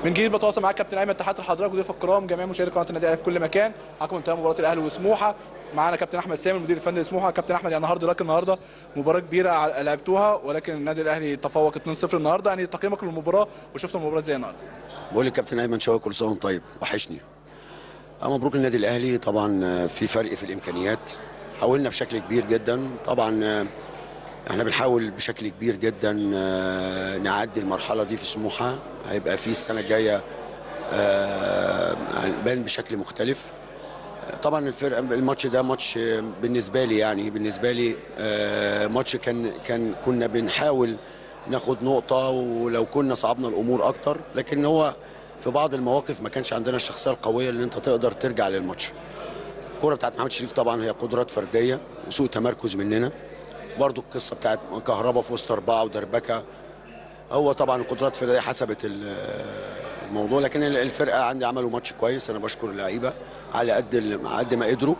من جديد بتواصل معاك كابتن ايمن تحياتي لحضرتك وضيوف الكرام جميع مشاهدي قناه النادي الاهلي في كل مكان حكم انتهى مباراه الاهلي وسموحه معانا كابتن احمد سامي المدير الفني لسموحه كابتن احمد يعني النهارده لكن النهارده مباراه كبيره ع- لعبتوها ولكن النادي الاهلي تفوق 2-0 النهارده يعني تقييمك للمباراه وشفت المباراه ازاي النهارده بقول للكابتن ايمن شوقي كل سنه وانت طيب وحشني آه، مبروك النادي الاهلي طبعا آه، في فرق في الامكانيات حاولنا بشكل كبير جدا طبعا آه، احنا بنحاول بشكل كبير جدا آه، نعدي المرحله دي في سموحه هيبقى في السنه الجايه آه، هنبان بشكل مختلف طبعا الفرقه الماتش ده ماتش بالنسبه لي يعني بالنسبه لي آه، ماتش كان كان كنا بنحاول ناخد نقطه ولو كنا صعبنا الامور اكتر لكن هو في بعض المواقف ما كانش عندنا الشخصيه القويه اللي انت تقدر ترجع للماتش الكره بتاعت محمد شريف طبعا هي قدرات فرديه وسوء تمركز مننا برضو القصه بتاعت كهربا في وسط اربعه ودربكه هو طبعا القدرات الفرديه حسبت ال- الموضوع لكن الفرقه عندي عملوا ماتش كويس انا بشكر اللعيبه على قد ال- على قد ما قدروا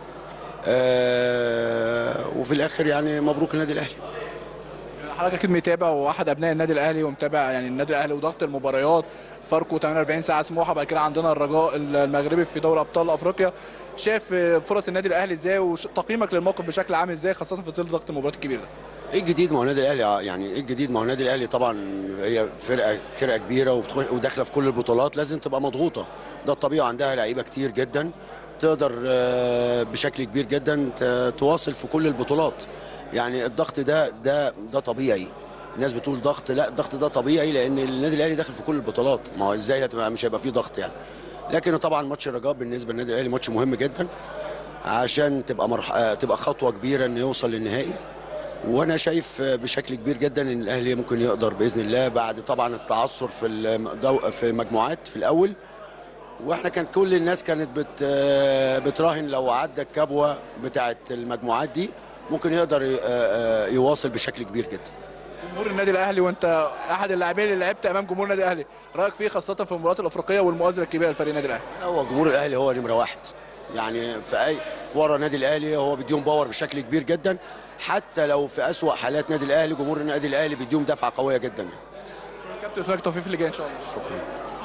آه، وفي الاخر يعني مبروك النادي الاهلي حضرتك اكيد متابع واحد ابناء النادي الاهلي ومتابع يعني النادي الاهلي وضغط المباريات فاركو 48 ساعه سموحه بعد كده عندنا الرجاء المغربي في دوري ابطال افريقيا شايف فرص النادي الاهلي ازاي وتقييمك للموقف بشكل عام ازاي خاصه في ظل ضغط المباريات الكبير ده ايه الجديد ما هو النادي الاهلي يعني ايه الجديد ما هو النادي الاهلي طبعا هي فرقه فرقه كبيره وبتخش وداخله في كل البطولات لازم تبقى مضغوطه ده الطبيعي عندها لعيبه كتير جدا تقدر آه، بشكل كبير جدا ت- تواصل في كل البطولات يعني الضغط ده ده ده طبيعي الناس بتقول ضغط لا الضغط ده طبيعي لان النادي الاهلي داخل في كل البطولات ما هو ازاي هتبقى مش هيبقى فيه ضغط يعني لكن طبعا ماتش الرجاء بالنسبه للنادي الاهلي ماتش مهم جدا عشان تبقى مرح... آه، تبقى خطوه كبيره انه يوصل للنهائي وانا شايف بشكل كبير جدا ان الاهلي ممكن يقدر باذن الله بعد طبعا التعثر في الدو... في مجموعات في الاول واحنا كانت كل الناس كانت بت... بتراهن لو عدى الكبوه بتاعه المجموعات دي ممكن يقدر ي- يواصل بشكل كبير جدا جمهور النادي الاهلي وانت احد اللاعبين اللي لعبت امام جمهور النادي الاهلي رايك فيه خاصه في المباريات الافريقيه والمؤازره الكبيره لفريق النادي الاهلي هو جمهور الاهلي هو نمره واحد يعني في اي في ورا النادي الاهلي هو بيديهم باور بشكل كبير جدا حتى لو في اسوأ حالات نادي الاهلي جمهور النادي الاهلي بيديهم دفعه قويه جدا يعني. شكرا كابتن واتمنى التوفيق في اللي جاي ان شاء الله شكرا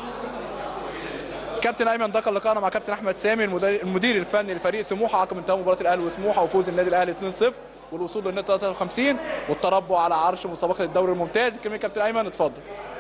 كابتن ايمن ده كان لقاءنا مع كابتن احمد سامي المدير, المدير الفني لفريق سموحه عقب انتهاء مباراه الاهلي وسموحه وفوز النادي الاهلي 2-0 والوصول للنقطه 53 والتربع على عرش مسابقه الدوري الممتاز كلمه كابتن ايمن اتفضل